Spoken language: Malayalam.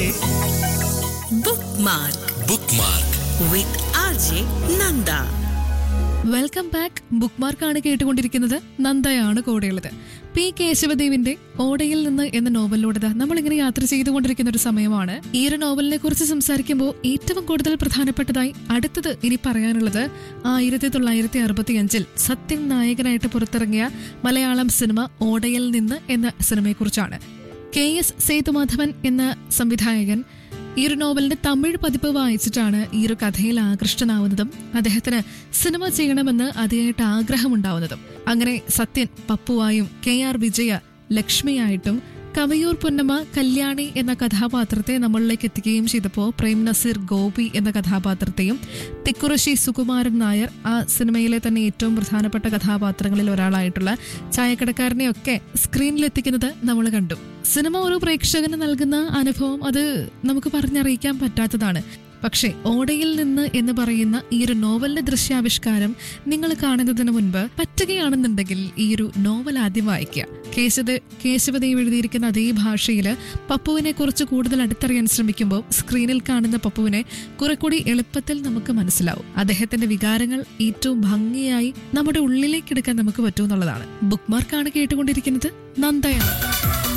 Bookmark bookmark with RJ Nanda. Welcome back ബുക്ക് മാർക്കാണ് കേട്ടുകൊണ്ടിരിക്കുന്നത് നന്ദയാണ് കൂടെയുള്ളത് പി കേശവദേവിന്റെ ഓടയിൽ നിന്ന് എന്ന നോവലിലൂടെ ദാ നമ്മളിങ്ങനെ യാത്ര ചെയ്തുകൊണ്ടിരിക്കുന്ന ഒരു സമയമാണ് ഈ ഒരു നോവലിനെ കുറിച്ച് സംസാരിക്കുമ്പോൾ ഏറ്റവും കൂടുതൽ പ്രധാനപ്പെട്ടതായി അടുത്തത് ഇനി പറയാനുള്ളത് ആയിരത്തി തൊള്ളായിരത്തി അറുപത്തി അഞ്ചിൽ സത്യൻ നായകനായിട്ട് പുറത്തിറങ്ങിയ മലയാളം സിനിമ ഓടയിൽ നിന്ന് എന്ന സിനിമയെക്കുറിച്ചാണ് കെ എസ് സേതുമാധവൻ എന്ന സംവിധായകൻ ഈ ഒരു നോവലിന്റെ തമിഴ് പതിപ്പ് വായിച്ചിട്ടാണ് ഈ ഒരു കഥയിൽ ആകൃഷ്ടനാവുന്നതും അദ്ദേഹത്തിന് സിനിമ ചെയ്യണമെന്ന് അതിയായിട്ട് ആഗ്രഹമുണ്ടാവുന്നതും അങ്ങനെ സത്യൻ പപ്പുവായും കെ ആർ വിജയ ലക്ഷ്മിയായിട്ടും കവയൂർ പൊന്നമ്മ കല്യാണി എന്ന കഥാപാത്രത്തെ നമ്മളിലേക്ക് എത്തിക്കുകയും ചെയ്തപ്പോൾ പ്രേം നസീർ ഗോപി എന്ന കഥാപാത്രത്തെയും തിക്കുറശ്ശി സുകുമാരൻ നായർ ആ സിനിമയിലെ തന്നെ ഏറ്റവും പ്രധാനപ്പെട്ട കഥാപാത്രങ്ങളിൽ ഒരാളായിട്ടുള്ള ചായക്കടക്കാരനെയൊക്കെ സ്ക്രീനിലെത്തിക്കുന്നത് നമ്മൾ കണ്ടു സിനിമ ഒരു പ്രേക്ഷകന് നൽകുന്ന അനുഭവം അത് നമുക്ക് പറഞ്ഞറിയിക്കാൻ പറ്റാത്തതാണ് പക്ഷേ ഓടയിൽ നിന്ന് എന്ന് പറയുന്ന ഈ ഒരു നോവലിന്റെ ദൃശ്യാവിഷ്കാരം നിങ്ങൾ കാണുന്നതിന് മുൻപ് പറ്റുകയാണെന്നുണ്ടെങ്കിൽ ഈ ഒരു നോവൽ ആദ്യം വായിക്കുക കേശവ കേശവദേവ് എഴുതിയിരിക്കുന്ന അതേ ഭാഷയിൽ പപ്പുവിനെ കുറിച്ച് കൂടുതൽ അടുത്തറിയാൻ ശ്രമിക്കുമ്പോൾ സ്ക്രീനിൽ കാണുന്ന പപ്പുവിനെ കുറെ കൂടി എളുപ്പത്തിൽ നമുക്ക് മനസ്സിലാവും അദ്ദേഹത്തിന്റെ വികാരങ്ങൾ ഏറ്റവും ഭംഗിയായി നമ്മുടെ ഉള്ളിലേക്ക് എടുക്കാൻ നമുക്ക് പറ്റുമെന്നുള്ളതാണ് ബുക്ക് മാർക്കാണ് കേട്ടുകൊണ്ടിരിക്കുന്നത് നന്ദയാണ്